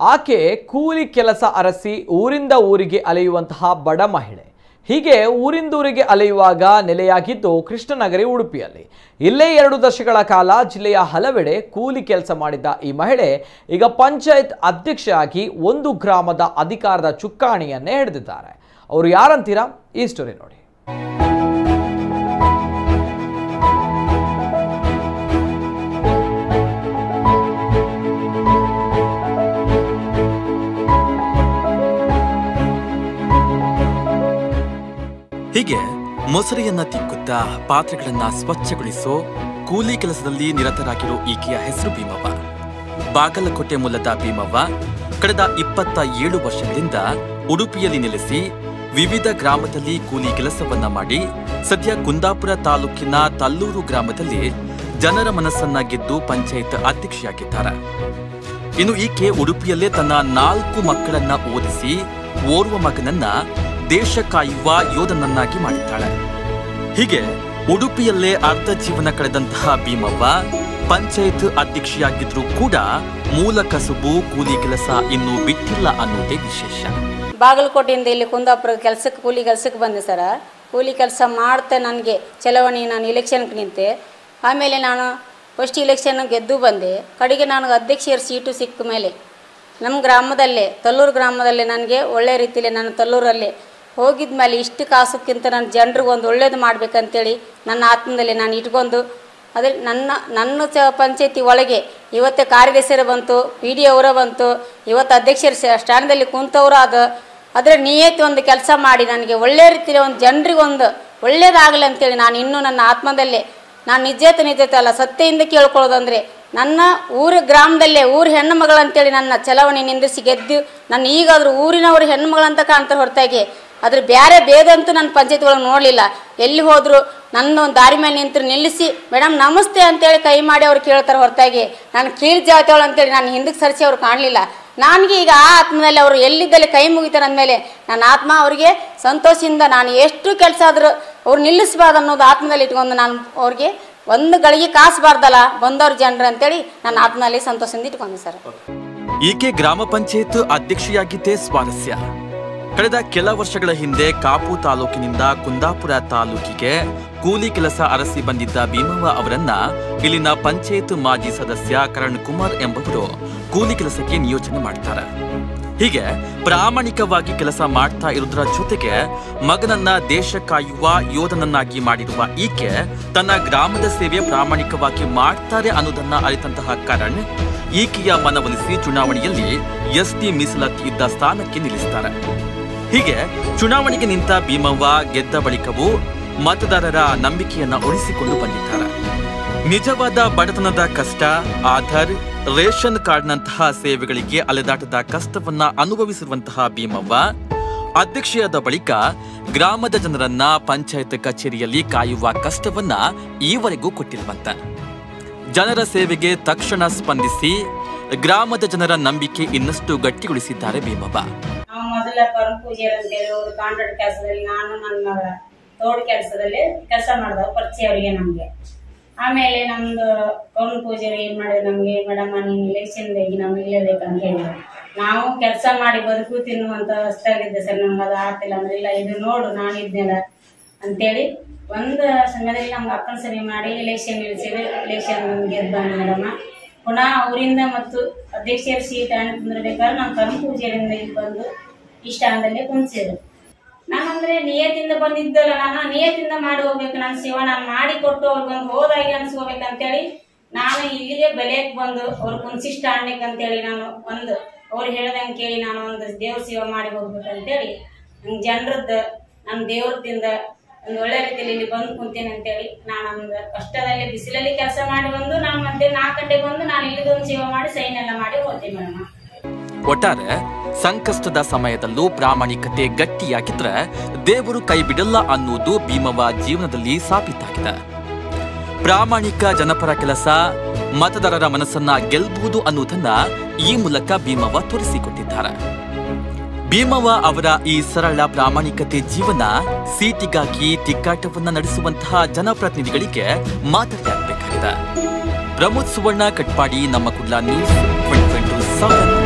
ಆಕೆ ಕೂಲಿ ಕೆಲಸ ಅರಸಿ ಊರಿಂದ ಊರಿಗೆ ಅಲೆಯುವಂತಹ ಬಡ ಮಹಿಳೆ ಹೀಗೆ ಊರಿಂದೂರಿಗೆ ಅಲೆಯುವಾಗ ನೆಲೆಯಾಗಿದ್ದು ಕೃಷ್ಣನಗರಿ ಉಡುಪಿಯಲ್ಲಿ ಇಲ್ಲೇ ಎರಡು ದಶಕಗಳ ಕಾಲ ಜಿಲ್ಲೆಯ ಹಲವೆಡೆ ಕೂಲಿ ಕೆಲಸ ಮಾಡಿದ್ದ ಈ ಮಹಿಳೆ ಈಗ ಪಂಚಾಯತ್ ಅಧ್ಯಕ್ಷೆಯಾಗಿ ಒಂದು ಗ್ರಾಮದ ಅಧಿಕಾರದ ಚುಕ್ಕಾಣಿಯನ್ನೇ ಹಿಡಿದಿದ್ದಾರೆ ಅವರು ಯಾರಂತೀರಾ ಈ ಸ್ಟೋರಿ ನೋಡಿ ಹೀಗೆ ಮೊಸರೆಯನ್ನ ತಿಕ್ಕುತ್ತಾ ಪಾತ್ರೆಗಳನ್ನ ಸ್ವಚ್ಛಗೊಳಿಸೋ ಕೂಲಿ ಕೆಲಸದಲ್ಲಿ ನಿರತರಾಗಿರೋ ಈಕೆಯ ಹೆಸರು ಭೀಮವ್ವ ಬಾಗಲಕೋಟೆ ಮೂಲದ ಭೀಮವ್ವ ಕಳೆದ ಇಪ್ಪತ್ತ ಏಳು ವರ್ಷಗಳಿಂದ ಉಡುಪಿಯಲ್ಲಿ ನೆಲೆಸಿ ವಿವಿಧ ಗ್ರಾಮದಲ್ಲಿ ಕೂಲಿ ಕೆಲಸವನ್ನ ಮಾಡಿ ಸದ್ಯ ಕುಂದಾಪುರ ತಾಲೂಕಿನ ತಲ್ಲೂರು ಗ್ರಾಮದಲ್ಲಿ ಜನರ ಮನಸ್ಸನ್ನ ಗೆದ್ದು ಪಂಚಾಯತ್ ಅಧ್ಯಕ್ಷೆಯಾಗಿದ್ದಾರೆ ಇನ್ನು ಈಕೆ ಉಡುಪಿಯಲ್ಲೇ ತನ್ನ ನಾಲ್ಕು ಮಕ್ಕಳನ್ನ ಓದಿಸಿ ಓರ್ವ ಮಗನನ್ನ ದೇಶ ಕಾಯುವ ಯೋಧನನ್ನಾಗಿ ಮಾಡಿದ್ದಾಳೆ ಹೀಗೆ ಉಡುಪಿಯಲ್ಲೇ ಅರ್ಧ ಜೀವನ ಕಳೆದಂತಹ ಭೀಮವ್ವ ಪಂಚಾಯತ್ ಅಧ್ಯಕ್ಷೆಯಾಗಿದ್ರೂ ಕೂಡ ಮೂಲ ಕಸುಬು ಕೂಲಿ ಕೆಲಸ ಇನ್ನೂ ಬಿಟ್ಟಿಲ್ಲ ಅನ್ನೋದೇ ವಿಶೇಷ ಬಾಗಲಕೋಟೆಯಿಂದ ಇಲ್ಲಿ ಕುಂದಾಪುರ ಕೆಲಸಕ್ಕೆ ಕೂಲಿ ಕೆಲಸಕ್ಕೆ ಬಂದೆ ಸರ ಕೂಲಿ ಕೆಲಸ ಮಾಡ್ತಾ ನನಗೆ ಚಲಾವಣೆ ನಾನು ಇಲೆಕ್ಷನ್ಗೆ ನಿಂತೆ ಆಮೇಲೆ ನಾನು ಫಸ್ಟ್ ಇಲೆಕ್ಷನ್ ಗೆದ್ದು ಬಂದೆ ಕಡೆಗೆ ನನಗೆ ಅಧ್ಯಕ್ಷರ ಸೀಟು ಸಿಕ್ಕ ಮೇಲೆ ನಮ್ಮ ಗ್ರಾಮದಲ್ಲೇ ತಲ್ಲೂರು ಗ್ರಾಮದಲ್ಲೇ ನನಗೆ ಒಳ್ಳೆ ರೀತಿಯಲ್ಲಿ ನಾನು ತಲ್ಲೂರಲ್ಲಿ ಹೋಗಿದ ಮೇಲೆ ಇಷ್ಟು ಕಾಸಕ್ಕಿಂತ ನನ್ನ ಜನರಿಗೆ ಒಂದು ಒಳ್ಳೇದು ಮಾಡ್ಬೇಕಂತೇಳಿ ನನ್ನ ಆತ್ಮದಲ್ಲಿ ನಾನು ಇಟ್ಕೊಂಡು ಅದೇ ನನ್ನ ನನ್ನ ಚ ಪಂಚಾಯತಿ ಒಳಗೆ ಇವತ್ತೇ ಕಾರ್ಯದರ್ಶಿಯರು ಬಂತು ಪಿ ಡಿ ಅವರ ಬಂತು ಇವತ್ತು ಅಧ್ಯಕ್ಷರ ಸ- ಸ್ಥಾನದಲ್ಲಿ ಕುಂತವರು ಅದು ಅದರ ನಿಯತಿ ಒಂದು ಕೆಲಸ ಮಾಡಿ ನನಗೆ ಒಳ್ಳೆ ರೀತಿಯಲ್ಲಿ ಒಂದು ಜನರಿಗೆ ಒಂದು ಒಳ್ಳೇದಾಗಲಿ ಅಂತೇಳಿ ನಾನು ಇನ್ನೂ ನನ್ನ ಆತ್ಮದಲ್ಲೇ ನಾನು ನಿಜೇತ ನಿಜೇತ ಅಲ್ಲ ಸತ್ಯದಿಂದ ಕೇಳ್ಕೊಳ್ಳೋದಂದ್ರೆ ನನ್ನ ಊರ ಗ್ರಾಮದಲ್ಲೇ ಊರ ಹೆಣ್ಣು ಮಗಳಂತೇಳಿ ನನ್ನ ಚಲಾವಣೆ ನಿಂದಿಸಿ ಗೆದ್ದು ನನ್ನ ಈಗಾದರೂ ಊರಿನವ್ರ ಹೆಣ್ಣು ಮಗಳಂತ ಕಾಣ್ತಾರೆ ಹೊರತಾಗಿ ಅದ್ರ ಬೇರೆ ಭೇದ ಅಂತೂ ನನ್ನ ಪಂಚಾಯತ್ ಒಳಗೆ ನೋಡಲಿಲ್ಲ ಎಲ್ಲಿ ಹೋದ್ರು ನನ್ನ ಒಂದು ದಾರಿ ಮೇಲೆ ನಿಂತು ನಿಲ್ಲಿಸಿ ಮೇಡಮ್ ನಮಸ್ತೆ ಅಂತೇಳಿ ಕೈ ಮಾಡಿ ಅವ್ರು ಕೇಳ್ತಾರೆ ಹೊರತಾಗಿ ನಾನು ಕೀಳ್ ಜಾತಿಯವಳು ಅಂತೇಳಿ ನಾನು ಹಿಂದಕ್ಕೆ ಸರಿಸಿ ಅವ್ರು ಕಾಣಲಿಲ್ಲ ನನಗೆ ಈಗ ಆ ಆತ್ಮದಲ್ಲಿ ಅವರು ಎಲ್ಲಿದ್ದಲ್ಲಿ ಕೈ ಮುಗಿತಾರೆ ಅಂದಮೇಲೆ ನನ್ನ ಆತ್ಮ ಅವರಿಗೆ ಸಂತೋಷದಿಂದ ನಾನು ಎಷ್ಟು ಕೆಲಸ ಆದರೂ ಅವ್ರು ನಿಲ್ಲಿಸಬಾರ್ದು ಅನ್ನೋದು ಆತ್ಮದಲ್ಲಿ ಇಟ್ಕೊಂಡು ನಾನು ಅವ್ರಿಗೆ ಒಂದು ಗಳಿಗೆ ಕಾಸಬಾರ್ದಲ್ಲ ಬಂದವ್ರ ಜನರು ಅಂತೇಳಿ ನನ್ನ ಆತ್ಮದಲ್ಲಿ ಸಂತೋಷದಿಂದ ಇಟ್ಕೊಂಡೆ ಸರ್ ಈಕೆ ಗ್ರಾಮ ಪಂಚಾಯತ್ ಅಧ್ಯಕ್ಷೆಯಾಗಿದ್ದೇ ಸ್ವಾರಸ್ಯ ಕಳೆದ ಕೆಲ ವರ್ಷಗಳ ಹಿಂದೆ ಕಾಪು ತಾಲೂಕಿನಿಂದ ಕುಂದಾಪುರ ತಾಲೂಕಿಗೆ ಕೂಲಿ ಕೆಲಸ ಅರಸಿ ಬಂದಿದ್ದ ಭೀಮವ್ವ ಅವರನ್ನ ಇಲ್ಲಿನ ಪಂಚಾಯತ್ ಮಾಜಿ ಸದಸ್ಯ ಕರಣ್ ಕುಮಾರ್ ಎಂಬುವರು ಕೂಲಿ ಕೆಲಸಕ್ಕೆ ನಿಯೋಜನೆ ಮಾಡ್ತಾರೆ ಹೀಗೆ ಪ್ರಾಮಾಣಿಕವಾಗಿ ಕೆಲಸ ಮಾಡ್ತಾ ಇರುವುದರ ಜೊತೆಗೆ ಮಗನನ್ನ ದೇಶ ಕಾಯುವ ಯೋಧನನ್ನಾಗಿ ಮಾಡಿರುವ ಈಕೆ ತನ್ನ ಗ್ರಾಮದ ಸೇವೆ ಪ್ರಾಮಾಣಿಕವಾಗಿ ಮಾಡ್ತಾರೆ ಅನ್ನೋದನ್ನ ಅರಿತಂತಹ ಕರಣ್ ಈಕೆಯ ಮನವೊಲಿಸಿ ಚುನಾವಣೆಯಲ್ಲಿ ಎಸ್ಟಿ ಮೀಸಲಾತಿ ಇದ್ದ ಸ್ಥಾನಕ್ಕೆ ನಿಲ್ಲಿಸ್ತಾರೆ ಹೀಗೆ ಚುನಾವಣೆಗೆ ನಿಂತ ಭೀಮವ್ವ ಗೆದ್ದ ಬಳಿಕವೂ ಮತದಾರರ ನಂಬಿಕೆಯನ್ನ ಉಳಿಸಿಕೊಂಡು ಬಂದಿದ್ದಾರೆ ನಿಜವಾದ ಬಡತನದ ಕಷ್ಟ ಆಧಾರ್ ರೇಷನ್ ಕಾರ್ಡ್ನಂತಹ ಸೇವೆಗಳಿಗೆ ಅಲೆದಾಟದ ಕಷ್ಟವನ್ನ ಅನುಭವಿಸಿರುವಂತಹ ಭೀಮವ್ವ ಅಧ್ಯಕ್ಷೆಯಾದ ಬಳಿಕ ಗ್ರಾಮದ ಜನರನ್ನ ಪಂಚಾಯತ್ ಕಚೇರಿಯಲ್ಲಿ ಕಾಯುವ ಕಷ್ಟವನ್ನ ಈವರೆಗೂ ಕೊಟ್ಟಿರುವಂತ ಜನರ ಸೇವೆಗೆ ತಕ್ಷಣ ಸ್ಪಂದಿಸಿ ಗ್ರಾಮದ ಜನರ ನಂಬಿಕೆ ಇನ್ನಷ್ಟು ಗಟ್ಟಿಗೊಳಿಸಿದ್ದಾರೆ ಭೀಮವ್ವ ನಾವು ಮೊದಲ ಕರು ಪೂಜೆ ಅಂತೇಳಿ ಒಂದು ಕಾಂಟ್ರಾಕ್ಟ್ ಕೆಲಸದಲ್ಲಿ ನಾನು ನನ್ನ ಮಗಳ ತೋಟ ಕೆಲಸದಲ್ಲಿ ಕೆಲಸ ಮಾಡಿದವು ಪರಿಚಯ ಅವರಿಗೆ ನಮ್ಗೆ ಆಮೇಲೆ ನಮ್ದು ಕರುಣ್ ಪೂಜಾರಿ ಏನ್ ಮಾಡಿದ್ರು ನಮ್ಗೆ ಮೇಡಮ್ ನೀನ್ ಇಲೆಕ್ಷನ್ ಈಗ ನಾವು ಇಲ್ಲಬೇಕಂತ ಹೇಳಿದ್ರು ನಾವು ಕೆಲಸ ಮಾಡಿ ಬದುಕು ತಿನ್ನುವಂತ ಅಷ್ಟಾಗಿದ್ದೆ ಸರ್ ನಮ್ಗೆ ಅದು ಆಗ್ತಿಲ್ಲ ಅಂದ್ರೆ ಇಲ್ಲ ಇದು ನೋಡು ನಾನು ಇದ್ನೆಲ್ಲ ಅಂತೇಳಿ ಒಂದು ಸಮಯದಲ್ಲಿ ನಮ್ಗೆ ಅಪ್ಪನ ಸರಿ ಮಾಡಿ ಇಲೆಕ್ಷನ್ ನಿಲ್ಸಿದ್ರೆ ಇಲೆಕ್ಷನ್ ಗೆದ್ದ ಮೇಡಮ್ ಪುನಃ ಅವರಿಂದ ಮತ್ತು ಅಧ್ಯಕ್ಷರ ಸೀಟ್ ಅನ್ನ ಕುಂದಿರ್ಬೇಕಾದ್ರೆ ನಾವು ಕರುಣ್ ಪೂಜಾರಿಯಿಂದ ಇಲ್ಲಿ ಬಂದು ಈ ಸ್ಥಾನದಲ್ಲಿ ಕುಂತಿದ್ರು ನಾನಂದ್ರೆ ನಿಯತಿಂದ ಬಂದಿದ್ದಲ್ಲ ನಾನು ನಿಯತಿಂದ ಮಾಡಿ ಹೋಗ್ಬೇಕು ನನ್ನ ಸೇವೆ ನಾನು ಮಾಡಿ ಕೊಟ್ಟು ಅವ್ರಿಗೊಂದು ಹೋದಾಗಿ ಅನ್ಸ್ಕೋಬೇಕಂತೇಳಿ ನಾನು ಇಲ್ಲಿಗೆ ಬೆಲೆಯಕ್ಕೆ ಬಂದು ಅವ್ರ ಕುಂಸಿ ಸ್ಟಾಂಡಿಕ್ ಅಂತೇಳಿ ನಾನು ಒಂದು ಅವ್ರು ಹೇಳ್ದಂಗೆ ಕೇಳಿ ನಾನು ಒಂದು ದೇವ್ರ ಸೇವೆ ಮಾಡಿ ಹೋಗ್ಬೇಕಂತೇಳಿ ನಂಗೆ ಜನರದ್ದು ನನ್ನ ದೇವ್ರದಿಂದ ಒಂದು ಒಳ್ಳೆ ರೀತಿಯಲ್ಲಿ ಇಲ್ಲಿ ಬಂದು ಕುಂತೇನೆ ಅಂತೇಳಿ ನಾನು ಒಂದು ಕಷ್ಟದಲ್ಲಿ ಬಿಸಿಲಲ್ಲಿ ಕೆಲಸ ಮಾಡಿ ಬಂದು ನಾನು ಮತ್ತೆ ನಾಲ್ಕು ಗಂಟೆಗೆ ಬಂದು ನಾನು ಇಲ್ಲಿದೊಂದು ಸೇವೆ ಮಾಡಿ ಸೈನ್ ಎಲ್ಲ ಮಾಡಿ ಹೋಗ್ತೀನಿ ಮೇಡಮ್ ಒಟ್ಟಾರೆ ಸಂಕಷ್ಟದ ಸಮಯದಲ್ಲೂ ಪ್ರಾಮಾಣಿಕತೆ ಗಟ್ಟಿಯಾಗಿದ್ರೆ ದೇವರು ಕೈ ಬಿಡಲ್ಲ ಅನ್ನೋದು ಭೀಮವ್ವ ಜೀವನದಲ್ಲಿ ಸಾಬೀತಾಗಿದೆ ಪ್ರಾಮಾಣಿಕ ಜನಪರ ಕೆಲಸ ಮತದಾರರ ಮನಸ್ಸನ್ನ ಗೆಲ್ಬಹುದು ಅನ್ನುವುದನ್ನ ಈ ಮೂಲಕ ಭೀಮವ್ವ ತೋರಿಸಿಕೊಟ್ಟಿದ್ದಾರೆ ಭೀಮವ್ವ ಅವರ ಈ ಸರಳ ಪ್ರಾಮಾಣಿಕತೆ ಜೀವನ ಸೀಟಿಗಾಗಿ ತಿಕ್ಕಾಟವನ್ನ ನಡೆಸುವಂತಹ ಜನಪ್ರತಿನಿಧಿಗಳಿಗೆ ಮಾದರಿಯಾಗಬೇಕಾಗಿದೆ ಪ್ರಮೋದ್ ಸುವರ್ಣ ಕಟ್ಪಾಡಿ ನಮ್ಮ Kudla news twenty twenty seven